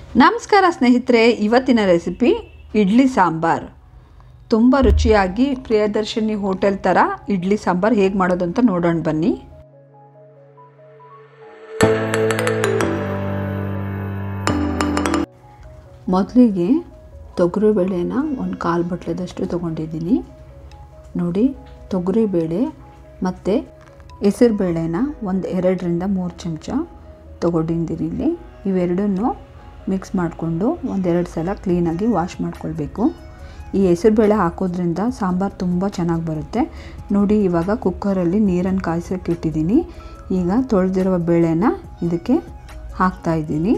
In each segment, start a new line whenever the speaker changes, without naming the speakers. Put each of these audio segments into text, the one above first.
ನಮಸ್ಕಾರ ಸ್ನೇಹಿತರೆ ಇವತ್ತಿನ ರೆಸಿಪಿ ಇಡ್ಲಿ ಸಾಂಬಾರ್ ತುಂಬ ರುಚಿಯಾಗಿ ಪ್ರಿಯದರ್ಶಿನಿ ಹೋಟೆಲ್ ಥರ ಇಡ್ಲಿ ಸಾಂಬಾರ್ ಹೇಗೆ ಮಾಡೋದು ಅಂತ ನೋಡೋಣ ಬನ್ನಿ ಮೊದಲಿಗೆ ತೊಗರಿಬೇಳೆನ ಒಂದು ಕಾಲು ಬಟ್ಲದಷ್ಟು ತೊಗೊಂಡಿದ್ದೀನಿ ನೋಡಿ ತೊಗರಿಬೇಳೆ ಮತ್ತು ಹೆಸರುಬೇಳೆನ ಒಂದು ಎರಡರಿಂದ ಮೂರು ಚಮಚ ತೊಗೊಂಡಿದ್ದೀನಿ ಇಲ್ಲಿ ಇವೆರಡನ್ನು ಮಿಕ್ಸ್ ಮಾಡಿಕೊಂಡು ಒಂದೆರಡು ಸಲ ಕ್ಲೀನಾಗಿ ವಾಶ್ ಮಾಡ್ಕೊಳ್ಬೇಕು ಈ ಹೆಸರುಬೇಳೆ ಹಾಕೋದ್ರಿಂದ ಸಾಂಬಾರು ತುಂಬ ಚೆನ್ನಾಗಿ ಬರುತ್ತೆ ನೋಡಿ ಇವಾಗ ಕುಕ್ಕರಲ್ಲಿ ನೀರನ್ನು ಕಾಯಿಸೋಕೆ ಇಟ್ಟಿದ್ದೀನಿ ಈಗ ತೊಳೆದಿರುವ ಬೇಳೆನ ಇದಕ್ಕೆ ಹಾಕ್ತಾಯಿದ್ದೀನಿ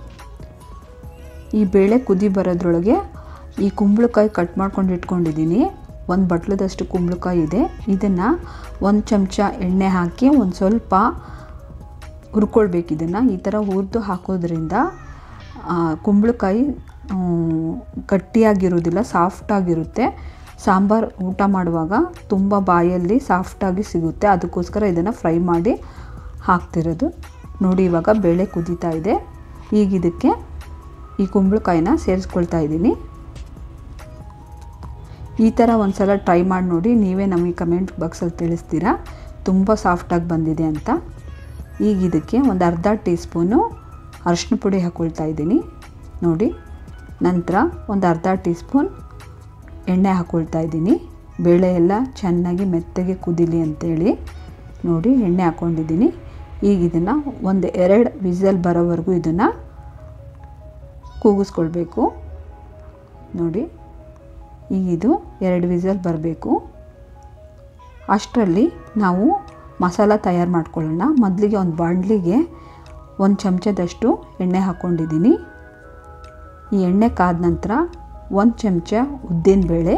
ಈ ಬೇಳೆ ಕುದಿ ಬರೋದ್ರೊಳಗೆ ಈ ಕುಂಬಳಕಾಯಿ ಕಟ್ ಮಾಡ್ಕೊಂಡು ಇಟ್ಕೊಂಡಿದ್ದೀನಿ ಒಂದು ಬಟ್ಲದಷ್ಟು ಕುಂಬಳಕಾಯಿ ಇದೆ ಇದನ್ನು ಒಂದು ಚಮಚ ಎಣ್ಣೆ ಹಾಕಿ ಒಂದು ಸ್ವಲ್ಪ ಹುರ್ಕೊಳ್ಬೇಕು ಇದನ್ನು ಈ ಥರ ಹುರಿದು ಹಾಕೋದ್ರಿಂದ ಕುಂಬಳಕಾಯಿ ಗಟ್ಟಿಯಾಗಿರೋದಿಲ್ಲ ಸಾಫ್ಟಾಗಿರುತ್ತೆ ಸಾಂಬಾರು ಊಟ ಮಾಡುವಾಗ ತುಂಬ ಬಾಯಲ್ಲಿ ಸಾಫ್ಟಾಗಿ ಸಿಗುತ್ತೆ ಅದಕ್ಕೋಸ್ಕರ ಇದನ್ನು ಫ್ರೈ ಮಾಡಿ ಹಾಕ್ತಿರೋದು ನೋಡಿ ಇವಾಗ ಬೇಳೆ ಕುದೀತಾ ಇದೆ ಈಗ ಇದಕ್ಕೆ ಈ ಕುಂಬಳಕಾಯಿನ ಸೇರಿಸ್ಕೊಳ್ತಾ ಇದ್ದೀನಿ ಈ ಥರ ಒಂದು ಸಲ ಟ್ರೈ ಮಾಡಿ ನೋಡಿ ನೀವೇ ನಮಗೆ ಕಮೆಂಟ್ ಬಾಕ್ಸಲ್ಲಿ ತಿಳಿಸ್ತೀರಾ ತುಂಬ ಸಾಫ್ಟಾಗಿ ಬಂದಿದೆ ಅಂತ ಈಗ ಇದಕ್ಕೆ ಒಂದು ಅರ್ಧ ಟೀ ಸ್ಪೂನು ಅರಶಿನ ಪುಡಿ ಹಾಕ್ಕೊಳ್ತಾ ಇದ್ದೀನಿ ನೋಡಿ ನಂತರ ಒಂದು ಅರ್ಧ ಟೀ ಸ್ಪೂನ್ ಎಣ್ಣೆ ಹಾಕ್ಕೊಳ್ತಾ ಇದ್ದೀನಿ ಬೇಳೆ ಎಲ್ಲ ಚೆನ್ನಾಗಿ ಮೆತ್ತಗೆ ಕುದೀಲಿ ಅಂತೇಳಿ ನೋಡಿ ಎಣ್ಣೆ ಹಾಕ್ಕೊಂಡಿದ್ದೀನಿ ಈಗ ಇದನ್ನು ಒಂದು ಎರಡು ವಿಸಲ್ ಬರೋವರೆಗೂ ಇದನ್ನು ಕೂಗಿಸ್ಕೊಳ್ಬೇಕು ನೋಡಿ ಈಗ ಇದು ಎರಡು ವಿಸಲ್ ಬರಬೇಕು ಅಷ್ಟರಲ್ಲಿ ನಾವು ಮಸಾಲ ತಯಾರು ಮಾಡ್ಕೊಳ್ಳೋಣ ಮೊದಲಿಗೆ ಒಂದು ಬಾಣಲಿಗೆ ಒಂದು ಚಮಚದಷ್ಟು ಎಣ್ಣೆ ಹಾಕ್ಕೊಂಡಿದ್ದೀನಿ ಈ ಎಣ್ಣೆ ಕಾದ ನಂತರ ಒಂದು ಚಮಚ ಉದ್ದಿನಬೇಳೆ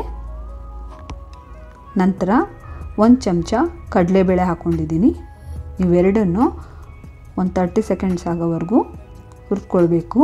ನಂತರ ಒಂದು ಚಮಚ ಕಡಲೆಬೇಳೆ ಹಾಕ್ಕೊಂಡಿದ್ದೀನಿ ಇವೆರಡನ್ನು ಒಂದು ತರ್ಟಿ ಸೆಕೆಂಡ್ಸ್ ಆಗೋವರೆಗೂ ಹುರಿದ್ಕೊಳ್ಬೇಕು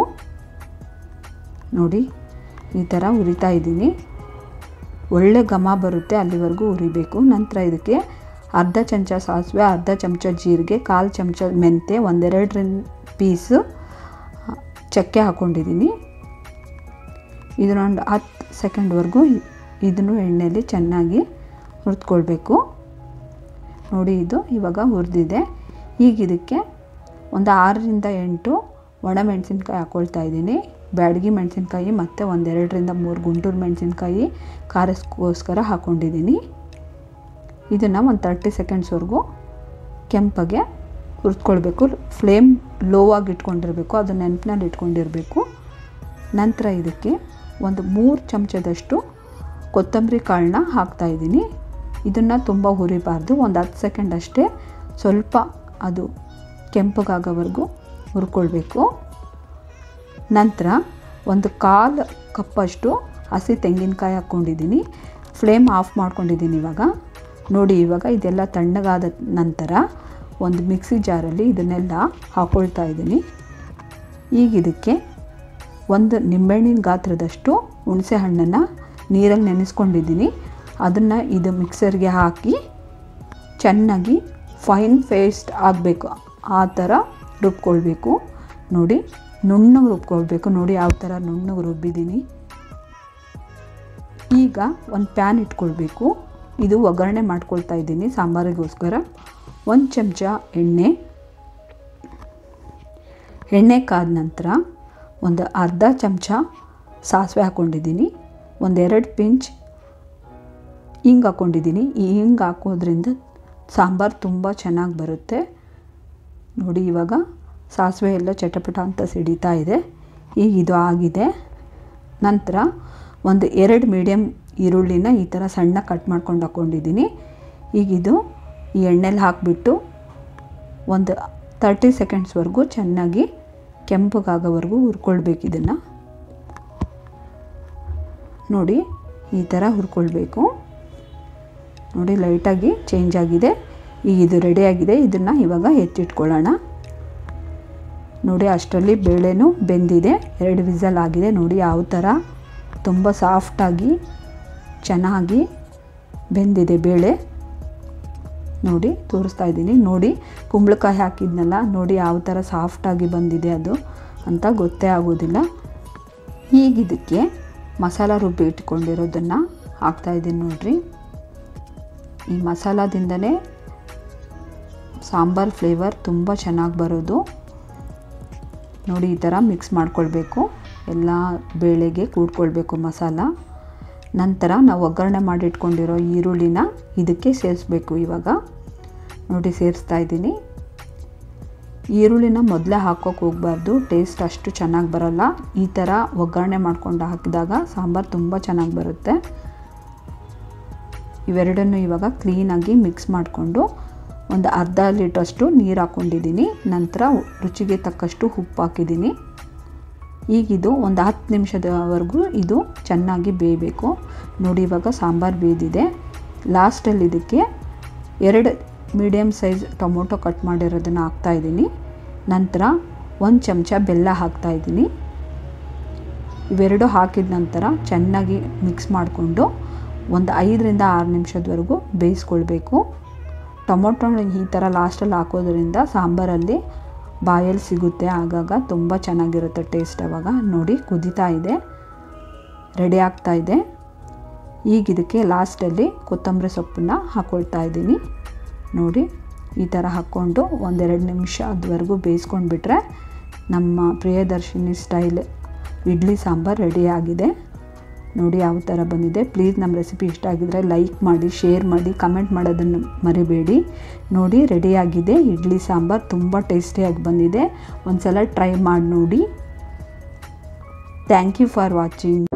ನೋಡಿ ಈ ಥರ ಹುರಿತಾ ಇದ್ದೀನಿ ಒಳ್ಳೆ ಘಮ ಬರುತ್ತೆ ಅಲ್ಲಿವರೆಗೂ ಹುರಿಬೇಕು ನಂತರ ಇದಕ್ಕೆ ಅರ್ಧ ಚಮಚ ಸಾಸಿವೆ ಅರ್ಧ ಚಮಚ ಜೀರಿಗೆ ಕಾಲು ಚಮಚ ಮೆಂತೆ ಒಂದೆರಡರಿಂದ ಪೀಸು ಚಕ್ಕೆ ಹಾಕ್ಕೊಂಡಿದ್ದೀನಿ ಇದನ್ನೊಂದು ಹತ್ತು ಸೆಕೆಂಡ್ವರೆಗೂ ಇದನ್ನು ಎಣ್ಣೆಯಲ್ಲಿ ಚೆನ್ನಾಗಿ ಹುರಿದ್ಕೊಳ್ಬೇಕು ನೋಡಿ ಇದು ಇವಾಗ ಹುರಿದಿದೆ ಈಗ ಇದಕ್ಕೆ ಒಂದು ಆರರಿಂದ ಎಂಟು ಒಣಮೆಣಸಿನ್ಕಾಯಿ ಹಾಕ್ಕೊಳ್ತಾ ಇದ್ದೀನಿ ಬ್ಯಾಡಗಿ ಮೆಣಸಿನ್ಕಾಯಿ ಮತ್ತು ಒಂದೆರಡರಿಂದ ಮೂರು ಗುಂಟೂರು ಮೆಣಸಿನ್ಕಾಯಿ ಖಾರಕ್ಕೋಸ್ಕರ ಹಾಕ್ಕೊಂಡಿದ್ದೀನಿ ಇದನ್ನು ಒಂದು ತರ್ಟಿ ಸೆಕೆಂಡ್ಸ್ವರೆಗೂ ಕೆಂಪಗೆ ಹುರಿದ್ಕೊಳ್ಬೇಕು ಫ್ಲೇಮ್ ಲೋ ಆಗಿ ಇಟ್ಕೊಂಡಿರಬೇಕು ಅದು ನೆನಪಿನಲ್ಲಿ ಇಟ್ಕೊಂಡಿರಬೇಕು ನಂತರ ಇದಕ್ಕೆ ಒಂದು ಮೂರು ಚಮಚದಷ್ಟು ಕೊತ್ತಂಬರಿ ಕಾಳನ್ನ ಹಾಕ್ತಾಯಿದ್ದೀನಿ ಇದನ್ನು ತುಂಬ ಹುರಿಬಾರ್ದು ಒಂದು ಹತ್ತು ಸೆಕೆಂಡ್ ಅಷ್ಟೇ ಸ್ವಲ್ಪ ಅದು ಕೆಂಪಗಾಗೋವರೆಗೂ ಹುರ್ಕೊಳ್ಬೇಕು ನಂತರ ಒಂದು ಕಾಲು ಕಪ್ಪಷ್ಟು ಹಸಿ ತೆಂಗಿನಕಾಯಿ ಹಾಕ್ಕೊಂಡಿದ್ದೀನಿ ಫ್ಲೇಮ್ ಆಫ್ ಮಾಡ್ಕೊಂಡಿದ್ದೀನಿ ಇವಾಗ ನೋಡಿ ಇವಾಗ ಇದೆಲ್ಲ ತಣ್ಣಗಾದ ನಂತರ ಒಂದು ಮಿಕ್ಸಿ ಜಾರಲ್ಲಿ ಇದನ್ನೆಲ್ಲ ಹಾಕ್ಕೊಳ್ತಾ ಇದ್ದೀನಿ ಈಗ ಇದಕ್ಕೆ ಒಂದು ನಿಂಬೆಹಣ್ಣಿನ ಗಾತ್ರದಷ್ಟು ಹುಣಸೆ ಹಣ್ಣನ್ನು ನೀರಲ್ಲಿ ನೆನೆಸ್ಕೊಂಡಿದ್ದೀನಿ ಅದನ್ನು ಇದು ಮಿಕ್ಸರ್ಗೆ ಹಾಕಿ ಚೆನ್ನಾಗಿ ಫೈನ್ ಪೇಸ್ಟ್ ಆಗಬೇಕು ಆ ಥರ ರುಬ್ಕೊಳ್ಬೇಕು ನೋಡಿ ನುಣ್ಣಗೆ ರುಬ್ಕೊಳ್ಬೇಕು ನೋಡಿ ಯಾವ ಥರ ನುಣ್ಣಗೆ ರುಬ್ಬಿದ್ದೀನಿ ಈಗ ಒಂದು ಪ್ಯಾನ್ ಇಟ್ಕೊಳ್ಬೇಕು ಇದು ಒಗ್ಗರಣೆ ಮಾಡ್ಕೊಳ್ತಾ ಇದ್ದೀನಿ ಸಾಂಬಾರಿಗೋಸ್ಕರ ಒಂದು ಚಮಚ ಎಣ್ಣೆ ಎಣ್ಣೆ ಕಾದ ನಂತರ ಒಂದು ಅರ್ಧ ಚಮಚ ಸಾಸಿವೆ ಹಾಕ್ಕೊಂಡಿದ್ದೀನಿ ಒಂದೆರಡು ಪಿಂಚ್ ಹಿಂಗೆ ಹಾಕ್ಕೊಂಡಿದ್ದೀನಿ ಈ ಹಿಂಗೆ ಹಾಕೋದ್ರಿಂದ ಸಾಂಬಾರು ತುಂಬ ಚೆನ್ನಾಗಿ ಬರುತ್ತೆ ನೋಡಿ ಇವಾಗ ಸಾಸಿವೆ ಎಲ್ಲ ಚಟಪಟ ಅಂತ ಸಿಡಿತಾ ಇದೆ ಈಗ ಇದು ಆಗಿದೆ ನಂತರ ಒಂದು ಎರಡು ಮೀಡಿಯಮ್ ಈರುಳ್ಳಿನ ಈ ಥರ ಸಣ್ಣ ಕಟ್ ಮಾಡ್ಕೊಂಡು ಹಾಕ್ಕೊಂಡಿದ್ದೀನಿ ಈಗ ಇದು ಈ ಎಣ್ಣೆಲಿ ಹಾಕಿಬಿಟ್ಟು ಒಂದು ತರ್ಟಿ ಸೆಕೆಂಡ್ಸ್ವರೆಗೂ ಚೆನ್ನಾಗಿ ಕೆಂಪಗಾಗೋವರೆಗೂ ಹುರ್ಕೊಳ್ಬೇಕು ಇದನ್ನು ನೋಡಿ ಈ ಥರ ಹುರ್ಕೊಳ್ಬೇಕು ನೋಡಿ ಲೈಟಾಗಿ ಚೇಂಜ್ ಆಗಿದೆ ಈಗ ಇದು ರೆಡಿಯಾಗಿದೆ ಇದನ್ನು ಇವಾಗ ಎತ್ತಿಟ್ಕೊಳ್ಳೋಣ ನೋಡಿ ಅಷ್ಟರಲ್ಲಿ ಬೇಳೆನೂ ಬೆಂದಿದೆ ಎರಡು ವಿಸಲ್ ಆಗಿದೆ ನೋಡಿ ಯಾವ ಥರ ತುಂಬ ಸಾಫ್ಟಾಗಿ ಚೆನ್ನಾಗಿ ಬೆಂದಿದೆ ಬೇಳೆ ನೋಡಿ ತೋರಿಸ್ತಾ ಇದ್ದೀನಿ ನೋಡಿ ಕುಂಬಳಕಾಯಿ ಹಾಕಿದ್ನಲ್ಲ ನೋಡಿ ಯಾವ ಥರ ಸಾಫ್ಟಾಗಿ ಬಂದಿದೆ ಅದು ಅಂತ ಗೊತ್ತೇ ಆಗೋದಿಲ್ಲ ಈಗ ಇದಕ್ಕೆ ಮಸಾಲ ರುಬ್ಬಿ ಇಟ್ಕೊಂಡಿರೋದನ್ನು ಹಾಕ್ತಾಯಿದ್ದೀನಿ ನೋಡ್ರಿ ಈ ಮಸಾಲದಿಂದನೇ ಸಾಂಬಾರ್ ಫ್ಲೇವರ್ ತುಂಬ ಚೆನ್ನಾಗಿ ಬರೋದು ನೋಡಿ ಈ ಥರ ಮಿಕ್ಸ್ ಮಾಡ್ಕೊಳ್ಬೇಕು ಎಲ್ಲ ಬೇಳೆಗೆ ಕೂಡ್ಕೊಳ್ಬೇಕು ಮಸಾಲ ನಂತರ ನಾವು ಒಗ್ಗರಣೆ ಮಾಡಿಟ್ಕೊಂಡಿರೋ ಈರುಳ್ಳಿನ ಇದಕ್ಕೆ ಸೇರಿಸ್ಬೇಕು ಇವಾಗ ನೋಡಿ ಸೇರಿಸ್ತಾ ಇದ್ದೀನಿ ಈರುಳ್ಳಿನ ಮೊದಲೇ ಹಾಕೋಕೆ ಹೋಗಬಾರ್ದು ಟೇಸ್ಟ್ ಅಷ್ಟು ಚೆನ್ನಾಗಿ ಬರೋಲ್ಲ ಈ ಥರ ಒಗ್ಗರಣೆ ಮಾಡ್ಕೊಂಡು ಹಾಕಿದಾಗ ಸಾಂಬಾರು ತುಂಬ ಚೆನ್ನಾಗಿ ಬರುತ್ತೆ ಇವೆರಡನ್ನು ಇವಾಗ ಕ್ಲೀನಾಗಿ ಮಿಕ್ಸ್ ಮಾಡಿಕೊಂಡು ಒಂದು ಅರ್ಧ ಲೀಟ್ರಷ್ಟು ನೀರು ಹಾಕ್ಕೊಂಡಿದ್ದೀನಿ ನಂತರ ರುಚಿಗೆ ತಕ್ಕಷ್ಟು ಉಪ್ಪು ಹಾಕಿದ್ದೀನಿ ಈಗಿದು ಒಂದು ಹತ್ತು ನಿಮಿಷದವರೆಗೂ ಇದು ಚೆನ್ನಾಗಿ ಬೇಯಬೇಕು ನೋಡಿ ಇವಾಗ ಸಾಂಬಾರು ಬೇಯ್ದಿದೆ ಲಾಸ್ಟಲ್ಲಿ ಇದಕ್ಕೆ ಎರಡು ಮೀಡಿಯಮ್ ಸೈಜ್ ಟೊಮೊಟೊ ಕಟ್ ಮಾಡಿರೋದನ್ನು ಹಾಕ್ತಾಯಿದ್ದೀನಿ ನಂತರ ಒಂದು ಚಮಚ ಬೆಲ್ಲ ಹಾಕ್ತಾಯಿದ್ದೀನಿ ಇವೆರಡು ಹಾಕಿದ ನಂತರ ಚೆನ್ನಾಗಿ ಮಿಕ್ಸ್ ಮಾಡಿಕೊಂಡು ಒಂದು ಐದರಿಂದ ಆರು ನಿಮಿಷದವರೆಗೂ ಬೇಯಿಸ್ಕೊಳ್ಬೇಕು ಟೊಮೊಟೊ ಈ ಥರ ಲಾಸ್ಟಲ್ಲಿ ಹಾಕೋದ್ರಿಂದ ಸಾಂಬಾರಲ್ಲಿ ಬಾಯಲ್ಲಿ ಸಿಗುತ್ತೆ ಆಗಾಗ ತುಂಬ ಚೆನ್ನಾಗಿರುತ್ತೆ ಟೇಸ್ಟ್ ಅವಾಗ ನೋಡಿ ಕುದೀತಾ ಇದೆ ರೆಡಿ ಆಗ್ತಾ ಇದೆ ಈಗ ಇದಕ್ಕೆ ಲಾಸ್ಟಲ್ಲಿ ಕೊತ್ತಂಬರಿ ಸೊಪ್ಪನ್ನ ಹಾಕ್ಕೊಳ್ತಾ ಇದ್ದೀನಿ ನೋಡಿ ಈ ಥರ ಹಾಕ್ಕೊಂಡು ಒಂದೆರಡು ನಿಮಿಷ ಅದುವರೆಗೂ ಬೇಯಿಸ್ಕೊಂಡ್ಬಿಟ್ರೆ ನಮ್ಮ ಪ್ರಿಯದರ್ಶಿನಿ ಸ್ಟೈಲ್ ಇಡ್ಲಿ ಸಾಂಬಾರು ರೆಡಿ ಆಗಿದೆ ನೋಡಿ ಯಾವ ಥರ ಬಂದಿದೆ ಪ್ಲೀಸ್ ನಮ್ಮ ರೆಸಿಪಿ ಇಷ್ಟ ಆಗಿದ್ರೆ ಲೈಕ್ ಮಾಡಿ ಶೇರ್ ಮಾಡಿ ಕಮೆಂಟ್ ಮಾಡೋದನ್ನು ಮರಿಬೇಡಿ ನೋಡಿ ರೆಡಿಯಾಗಿದೆ ಇಡ್ಲಿ ಸಾಂಬಾರು ತುಂಬ ಟೇಸ್ಟಿಯಾಗಿ ಬಂದಿದೆ ಒಂದು ಸಲ ಟ್ರೈ ಮಾಡಿ ನೋಡಿ ಥ್ಯಾಂಕ್ ಯು ಫಾರ್ ವಾಚಿಂಗ್